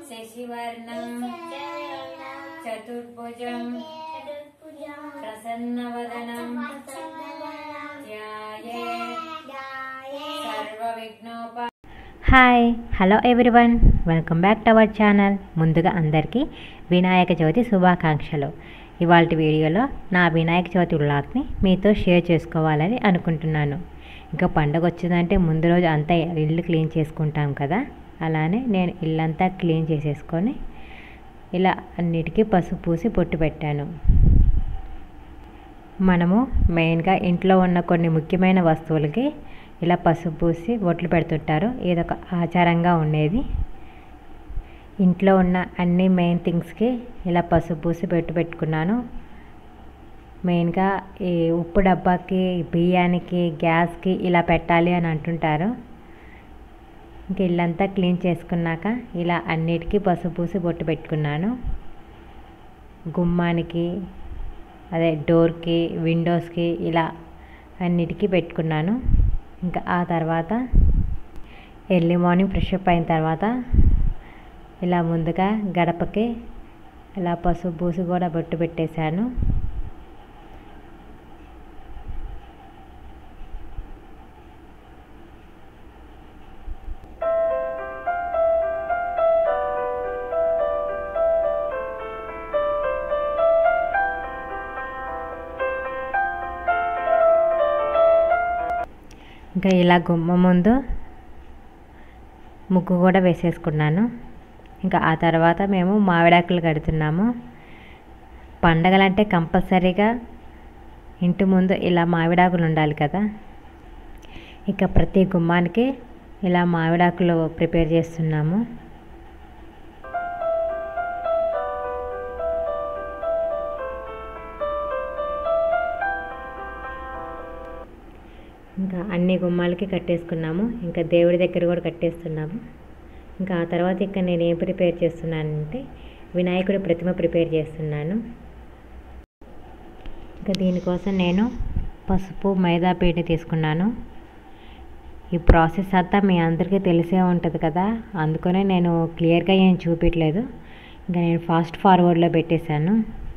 శశివర్ణం చతుర్భుజం ప్రసన్నవదనం ధ్యాయే సర్వవిఘ్నోప hi hello everyone welcome back to our channel ముందుగా అందరికీ వినాయక చవితి శుభాకాంక్షలు ఇవాళ వీడియోలో నా వినాయక చవితి వ్లాగ్ని మీతో షేర్ చేసుకోవాలని అనుకుంటున్నాను ఇంకా పండగ వచ్చిందంటే ముందు రోజు అంతా ఇల్లు క్లీన్ చేసుకుంటాం కదా అలానే నేను ఇల్లంతా క్లీన్ చేసేసుకొని ఇలా అన్నిటికీ పసుపు పూసి పొట్టు పెట్టాను మనము మెయిన్గా ఇంట్లో ఉన్న కొన్ని ముఖ్యమైన వస్తువులకి ఇలా పసుపు పూసి బొట్లు పెడుతుంటారు ఇదొక ఆచారంగా ఉండేది ఇంట్లో ఉన్న అన్ని మెయిన్ థింగ్స్కి ఇలా పసుపు పూసి పెట్టు పెట్టుకున్నాను మెయిన్గా ఈ ఉప్పు డబ్బాకి బియ్యానికి గ్యాస్కి ఇలా పెట్టాలి అని అంటుంటారు ఇంక ఇల్లంతా క్లీన్ చేసుకున్నాక ఇలా అన్నిటికీ పసుపు పూసి బొట్టు పెట్టుకున్నాను గుమ్మానికి అదే డోర్కి విండోస్కి ఇలా అన్నిటికీ పెట్టుకున్నాను ఇంకా ఆ తర్వాత ఎర్లీ మార్నింగ్ ఫ్రెష్ అప్ అయిన తర్వాత ఇలా ముందుగా గడపకి ఇలా పసుపు పూసి కూడా బొట్టు పెట్టేశాను ఇంకా ఇలా గుమ్మ ముందు ముగ్గు కూడా వేసేసుకున్నాను ఇంకా ఆ తర్వాత మేము మామిడాకులు కడుతున్నాము పండగలంటే కంపల్సరీగా ఇంటి ముందు ఇలా మామిడాకులు ఉండాలి కదా ఇక ప్రతి గుమ్మానికి ఇలా మామిడాకులు ప్రిపేర్ చేస్తున్నాము ఇంకా అన్ని గుమ్మాలకి కట్టేసుకున్నాము ఇంకా దేవుడి దగ్గర కూడా కట్టేస్తున్నాము ఇంకా ఆ తర్వాత ఇక్కడ నేను ఏం ప్రిపేర్ చేస్తున్నానంటే వినాయకుడి ప్రతిమ ప్రిపేర్ చేస్తున్నాను ఇంకా దీనికోసం నేను పసుపు మైదా పిండి తీసుకున్నాను ఈ ప్రాసెస్ అంతా మీ అందరికీ తెలిసే ఉంటుంది కదా అందుకనే నేను క్లియర్గా ఏం చూపించలేదు ఇంకా నేను ఫాస్ట్ ఫార్వర్డ్లో పెట్టేశాను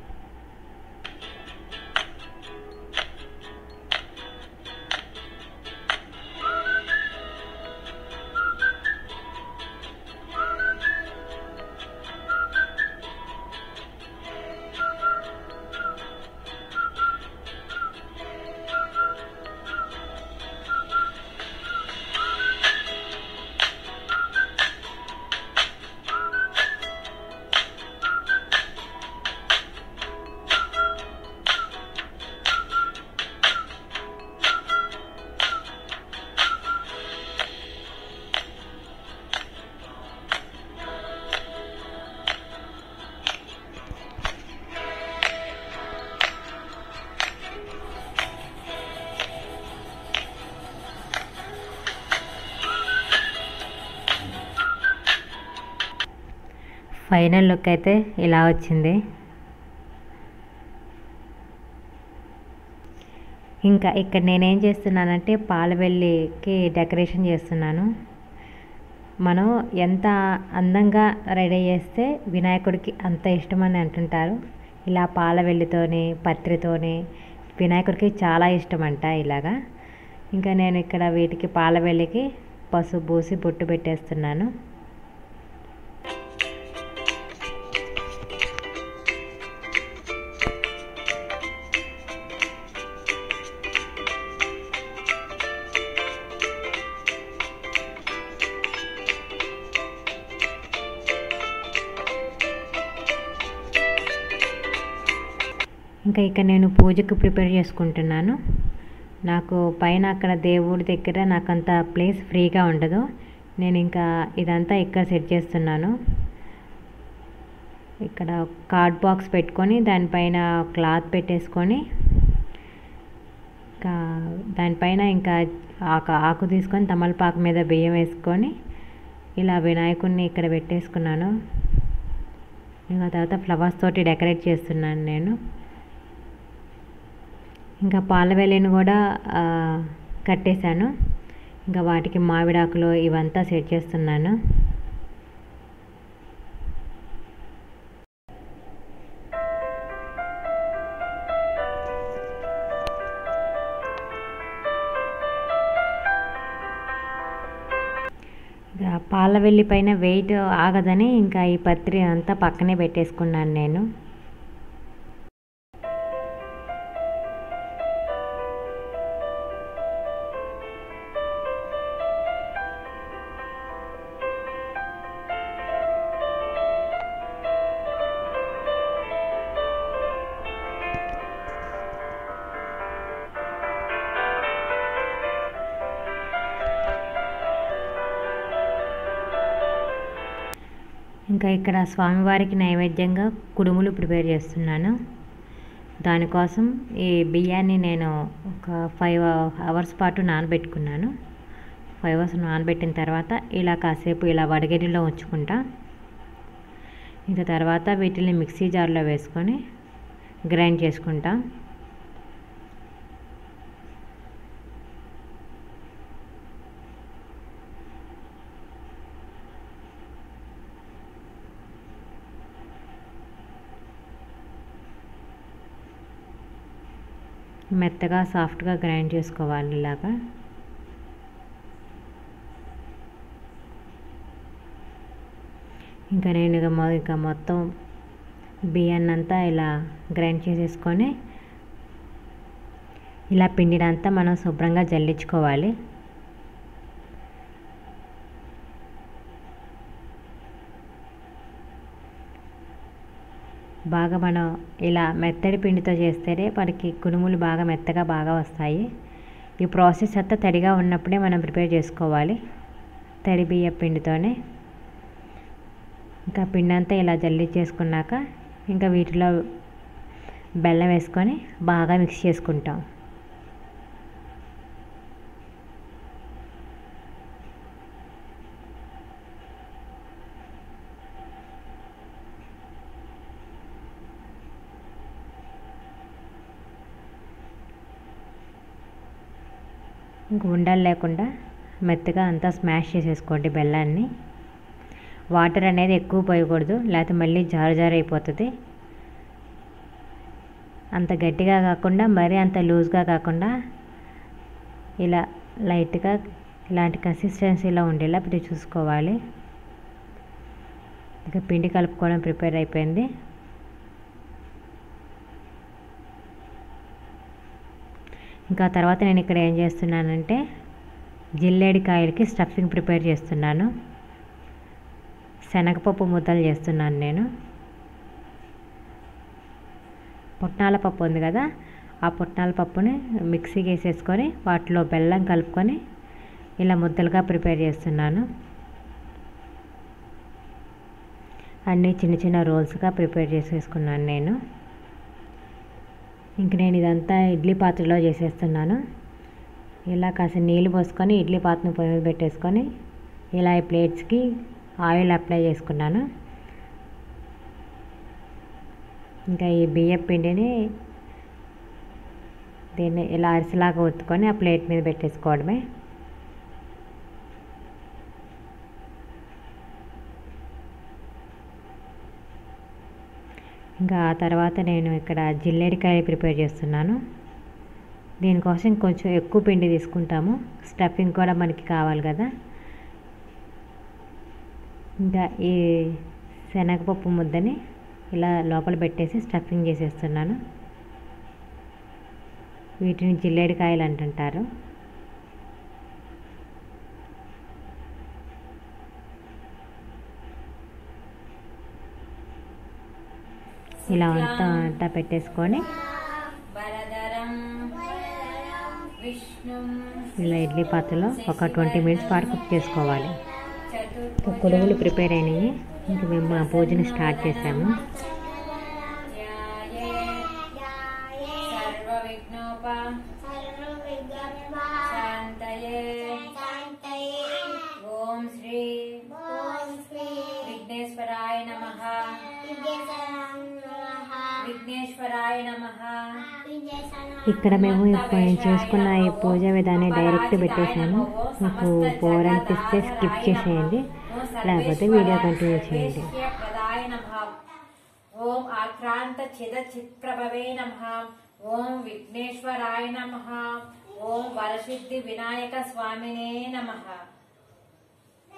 ఫైనల్ లుక్ అయితే ఇలా వచ్చింది ఇంకా ఇక్కడ నేనేం చేస్తున్నానంటే పాలవెల్లికి డెకరేషన్ చేస్తున్నాను మనం ఎంత అందంగా రెడీ చేస్తే వినాయకుడికి అంత ఇష్టమని అంటుంటారు ఇలా పాలవెల్లితోని పత్రితోని వినాయకుడికి చాలా ఇష్టం అంట ఇలాగా ఇంకా నేను ఇక్కడ వీటికి పాలవెల్లికి పసుపు పూసి బొట్టు పెట్టేస్తున్నాను ఇంకా ఇక్కడ నేను పూజకు ప్రిపేర్ చేసుకుంటున్నాను నాకు పైన అక్కడ దేవుడి దగ్గర నాకు అంత ప్లేస్ ఫ్రీగా ఉండదు నేను ఇంకా ఇదంతా ఇక్కడ సెట్ చేస్తున్నాను ఇక్కడ కార్డ్ బాక్స్ పెట్టుకొని దానిపైన క్లాత్ పెట్టేసుకొని ఇంకా దానిపైన ఇంకా ఆకు ఆకు తీసుకొని తమలపాకు మీద బియ్యం వేసుకొని ఇలా వినాయకుడిని ఇక్కడ పెట్టేసుకున్నాను ఇంకా తర్వాత ఫ్లవర్స్ తోటి డెకరేట్ చేస్తున్నాను నేను ఇంకా పాలవెల్లిని కూడా ఆ, కట్టేశాను ఇంకా వాటికి మామిడాకులు ఇవంతా సెట్ చేస్తున్నాను ఇంకా పాల వెల్లి పైన వెయిట్ ఆగదని ఇంకా ఈ పత్రి అంతా పక్కనే పెట్టేసుకున్నాను నేను ఇంకా ఇక్కడ స్వామివారికి నైవేద్యంగా కుడుములు ప్రిపేర్ చేస్తున్నాను దానికోసం ఈ బియ్యాన్ని నేను ఒక ఫైవ్ అవర్స్ పాటు నానబెట్టుకున్నాను ఫైవ్ అవర్స్ నానబెట్టిన తర్వాత ఇలా కాసేపు ఇలా వడగడిలో ఉంచుకుంటా ఇంకా తర్వాత వీటిని మిక్సీ జార్లో వేసుకొని గ్రైండ్ చేసుకుంటా మెత్తగా సాఫ్ట్గా గ్రైండ్ చేసుకోవాలి ఇలాగా ఇంకా నేను ఇక మొ ఇక మొత్తం బియ్యాన్ని అంతా ఇలా గ్రైండ్ చేసేసుకొని ఇలా పిండినంతా మనం శుభ్రంగా జల్లించుకోవాలి బాగా మనం ఇలా మెత్తడి పిండితో చేస్తేనే మనకి కుడుములు బాగా మెత్తగా బాగా వస్తాయి ఈ ప్రాసెస్ అంతా తడిగా ఉన్నప్పుడే మనం ప్రిపేర్ చేసుకోవాలి తడి బియ్య పిండితోనే ఇంకా పిండి అంతా ఇలా జల్లి చేసుకున్నాక ఇంకా వీటిలో బెల్లం వేసుకొని బాగా మిక్స్ చేసుకుంటాం ఇంక ఉండలు లేకుండా మెత్తగా అంతా స్మాష్ చేసేసుకోండి బెల్లాన్ని వాటర్ అనేది ఎక్కువ పోయకూడదు లేకపోతే మళ్ళీ జారు జారు అయిపోతుంది అంత గట్టిగా కాకుండా మరీ అంత లూజ్గా కాకుండా ఇలా లైట్గా ఇలాంటి కన్సిస్టెన్సీలో ఉండేలా ఇప్పుడు చూసుకోవాలి ఇక పిండి కలుపుకోవడం ప్రిపేర్ అయిపోయింది ఇంకా తర్వాత నేను ఇక్కడ ఏం చేస్తున్నానంటే జిల్లేడికాయలకి స్టఫింగ్ ప్రిపేర్ చేస్తున్నాను శనగపప్పు ముద్దలు చేస్తున్నాను నేను పుట్నాల పప్పు ఉంది కదా ఆ పుట్నాల పప్పుని మిక్సీకి వేసేసుకొని వాటిలో బెల్లం కలుపుకొని ఇలా ముద్దలుగా ప్రిపేర్ చేస్తున్నాను అన్నీ చిన్న చిన్న రోల్స్గా ప్రిపేర్ చేసేసుకున్నాను నేను ఇంక నేను ఇదంతా ఇడ్లీ పాత్రలో చేసేస్తున్నాను ఇలా కాస్త నీళ్ళు పోసుకొని ఇడ్లీ పాత్రను పొయ్యి మీద పెట్టేసుకొని ఇలా ఈ ప్లేట్స్కి ఆయిల్ అప్లై చేసుకున్నాను ఇంకా ఈ బియ్యం పిండిని దీన్ని ఇలా అరిసెలాగా ఒత్తుకొని ఆ ప్లేట్ మీద పెట్టేసుకోవడమే ఇంకా ఆ తర్వాత నేను ఇక్కడ జిల్లేడికాయ ప్రిపేర్ చేస్తున్నాను దీనికోసం కొంచెం ఎక్కువ పిండి తీసుకుంటాము స్టఫింగ్ కూడా మనకి కావాలి కదా ఇంకా ఈ శనగపప్పు ముద్దని ఇలా లోపల పెట్టేసి స్టఫింగ్ చేసేస్తున్నాను వీటిని జిల్లేడికాయలు అంటుంటారు ఇలా అంతా అంతా పెట్టేసుకొని ఇలా ఇడ్లీ పాత్రలో ఒక ట్వంటీ మినిట్స్ పాటు కుక్ చేసుకోవాలి ఇంకా కొడుగులు ప్రిపేర్ అయినాయి ఇంక మేము మా పూజని స్టార్ట్ చేసాము ఓం శ్రీ విఘ్నేశ్వరాయ నమ విఘ్నేశ్వరాయ నమ ఇక్కడ మేము ఇప్పుడు నేను చేసుకున్న ఈ పూజ విధాన్ని డైరెక్ట్ పెట్టేశాను మీకు బోర్ అనిపిస్తే స్కిప్ చేసేయండి లేకపోతే వీడియో కంటిన్యూ చేయండి ప్రదాయ నమ ఓం ఆక్రాంత చిద చిత్ప్రభవే నమ ఓం విఘ్నేశ్వరాయ నమ ఓం వరసిద్ధి వినాయక స్వామినే నమ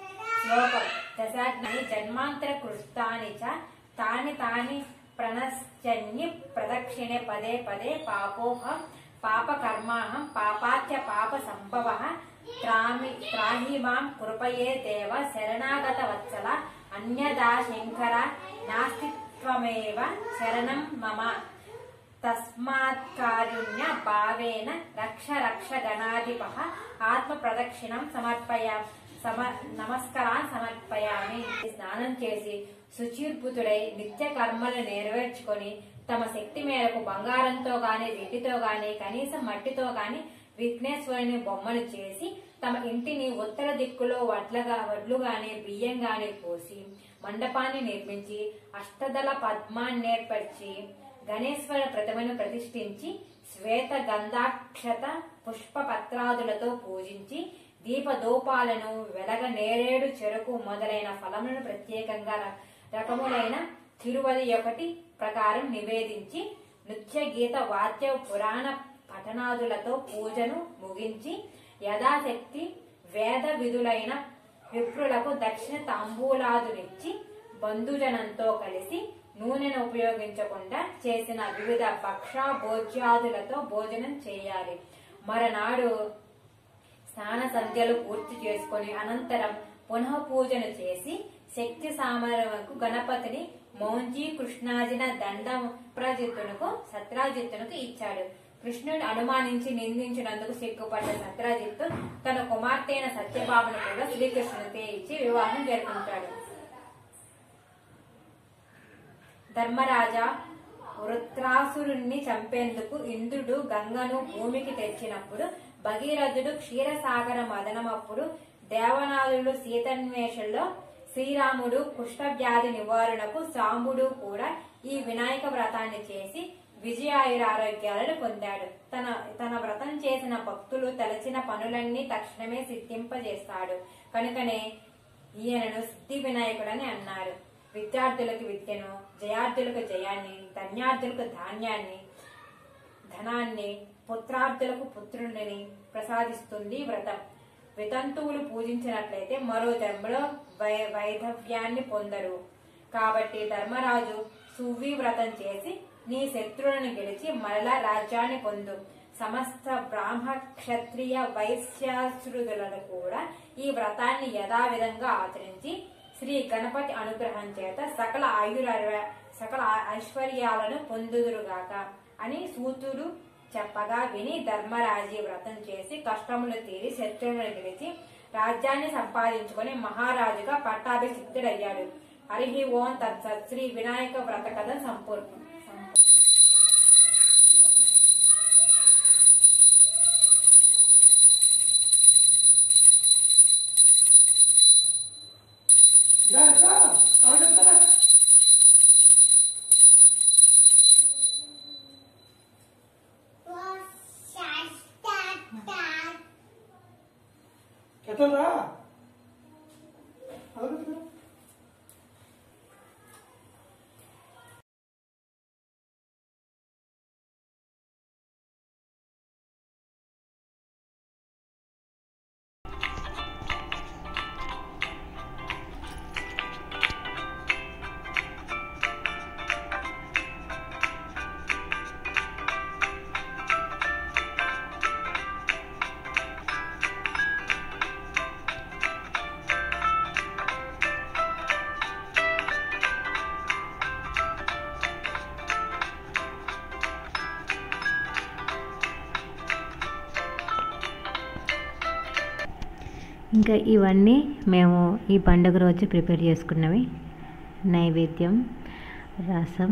శ్లోకం దశాజ్ఞాని జన్మాంతర కృష్టాని చ తాని తాని ప్రణశ్చన్య ప్రదక్షిణే పదే పదే పాపోహం పాపకర్మాహం పాపాత్య పాప సంభవ త్రామి త్రాహి మాం కృపయే దేవ శరణాగత వత్సల అన్యదా శంకర నాస్తిత్వమేవ శరణం మమ తస్మాత్ కారుణ్య భావేన రక్ష రక్ష గణాధిప ఆత్మ ప్రదక్షిణం సమర్పయ సమ నమస్కారాన్ని సమర్పయామి స్నానం చేసి శుచిర్భుతుడై నిత్య కర్మలు నెరవేర్చుకొని తమ శక్తి మేరకు బంగారంతో గాని వెండితో గాని కనీసం మట్టితో గాని విఘ్నేశ్వరుని బొమ్మలు చేసి తమ ఇంటిని ఉత్తర దిక్కులో వడ్లగా వడ్లు గాని బియ్యం గాని పోసి మండపాన్ని నిర్మించి అష్టదళ పద్మాన్ని ఏర్పరిచి గణేశ్వర ప్రతిమను ప్రతిష్ఠించి శ్వేత గంధాక్షత పుష్ప పత్రాదులతో పూజించి దీపదోపాలను వెలగ నేరేడు చెరకు మొదలైన ఫలములను ప్రత్యేకంగా ర- రకములైన తిరువది ఒకటి ప్రకారం నివేదించి నృత్య గీత వాద్య పురాణ పఠనాదులతో పూజను ముగించి యథాశక్తి వేద విధులైన విప్రులకు దక్షిణ తాంబూలాదునిచ్చి బంధుజనంతో కలిసి నూనెను ఉపయోగించకుండా చేసిన వివిధ భక్ష భోజ్యాదులతో భోజనం చేయాలి మరనాడు స్నాన సంధ్యలు పూర్తి చేసుకొని అనంతరం పునః పూజను చేసి శక్తి సామరముకు గణపతిని మౌంజీ కృష్ణాజిన దండ సత్రాజిత్తునకు సత్రాజిత్తునకు ఇచ్చాడు కృష్ణుడు అనుమానించి నిందించినందుకు సిగ్గుపడ్డ సత్రాజిత్తు తన కుమార్తె అయిన సత్యభామను కూడా శ్రీకృష్ణునితో ఇచ్చి వివాహం జరిపించాడు ధర్మరాజా వృత్రాసురుణ్ణి చంపేందుకు ఇంద్రుడు గంగను భూమికి తెచ్చినప్పుడు భగీరథుడు క్షీరసాగర మదనమప్పుడు దేవనాథుడు సీతన్వేషంలో శ్రీరాముడు కుష్ఠవ్యాధి నివారణకు సాంబుడు కూడా ఈ వినాయక వ్రతాన్ని చేసి విజయాయురారోగ్యాలను పొందాడు తన తన వ్రతం చేసిన భక్తులు తలచిన పనులన్నీ తక్షణమే సిద్ధింపజేస్తాడు కనుకనే ఈయనను సిద్ధి వినాయకుడని అన్నారు విద్యార్థులకు విద్యను జయార్థులకు జయాన్ని ధన్యార్థులకు ధాన్యాన్ని ధనాన్ని పుత్రార్థులకు పుత్రుడిని ప్రసాదిస్తుంది ఈ వ్రతం వితంతువులు పూజించినట్లయితే మరో జన్మలో వై వైధవ్యాన్ని పొందరు కాబట్టి ధర్మరాజు సువ్వి వ్రతం చేసి నీ శత్రువులను గెలిచి మరలా రాజ్యాన్ని పొందు సమస్త బ్రాహ్మ క్షత్రియ వైశ్యాశ్రుదులను కూడా ఈ వ్రతాన్ని యథావిధంగా ఆచరించి శ్రీ గణపతి అనుగ్రహం చేత సకల ఆయుర సకల ఐశ్వర్యాలను పొందుదురుగాక అని సూతుడు చెప్పగా విని ధర్మరాజీ వ్రతం చేసి కష్టములు తీరి శత్రువులను గెలిచి రాజ్యాన్ని సంపాదించుకొని మహారాజుగా పట్టాభిషిక్తుడయ్యాడు హరి ఓం తత్సత్ శ్రీ వినాయక వ్రత కథ సంపూర్ణం దా, దా, ఆగండి దా. ఎట్లా రా ఆగండి దా. ఇంకా ఇవన్నీ మేము ఈ పండుగ రోజు ప్రిపేర్ చేసుకున్నవి నైవేద్యం రసం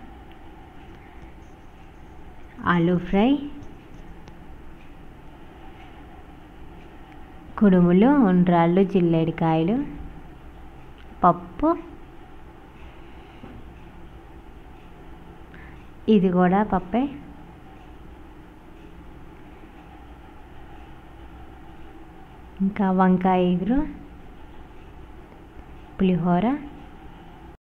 ఆలూ ఫ్రై కుడుములు ఉండ్రాళ్ళు జిల్లేడికాయలు పప్పు ఇది కూడా పప్పే ఇంకా వంకాయ ఎగురు పులిహోర